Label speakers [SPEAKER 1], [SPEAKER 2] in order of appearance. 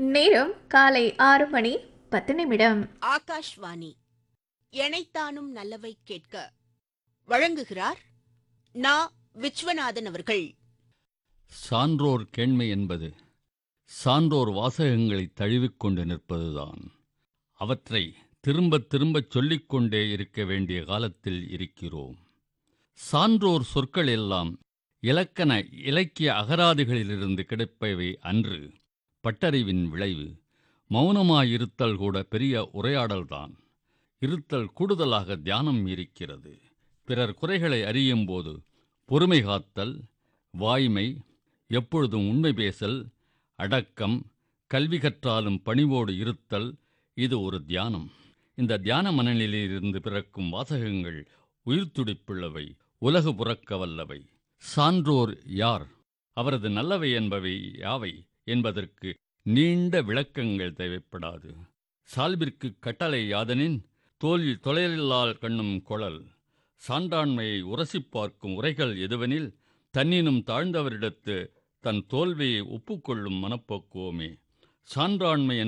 [SPEAKER 1] நேரம் காலை ஆறு மணி பத்து நிமிடம்
[SPEAKER 2] ஆகாஷ்வாணி எனைத்தானும் நல்லவை கேட்க வழங்குகிறார் நா விஸ்வநாதன் அவர்கள்
[SPEAKER 3] சான்றோர் கேண்மை என்பது சான்றோர் வாசகங்களை தழுவிக்கொண்டு நிற்பதுதான் அவற்றை திரும்பத் திரும்பச் சொல்லிக்கொண்டே இருக்க வேண்டிய காலத்தில் இருக்கிறோம் சான்றோர் சொற்கள் எல்லாம் இலக்கண இலக்கிய அகராதிகளிலிருந்து கிடைப்பவை அன்று பட்டறிவின் விளைவு மௌனமாயிருத்தல் கூட பெரிய உரையாடல்தான் இருத்தல் கூடுதலாக தியானம் இருக்கிறது பிறர் குறைகளை அறியும்போது பொறுமை காத்தல் வாய்மை எப்பொழுதும் உண்மை பேசல் அடக்கம் கல்வி கற்றாலும் பணிவோடு இருத்தல் இது ஒரு தியானம் இந்த தியான மனநிலையிலிருந்து பிறக்கும் வாசகங்கள் உயிர்த்துடிப்புள்ளவை உலகு புறக்க வல்லவை சான்றோர் யார் அவரது நல்லவை என்பவை யாவை என்பதற்கு நீண்ட விளக்கங்கள் தேவைப்படாது சால்பிற்கு கட்டளை யாதனின் தோல் தொலையில்லால் கண்ணும் குழல் சான்றாண்மையை உரசிப் பார்க்கும் உரைகள் எதுவெனில் தன்னினும் தாழ்ந்தவரிடத்து தன் தோல்வியை ஒப்புக்கொள்ளும் மனப்போக்குவமே சான்றாண்மை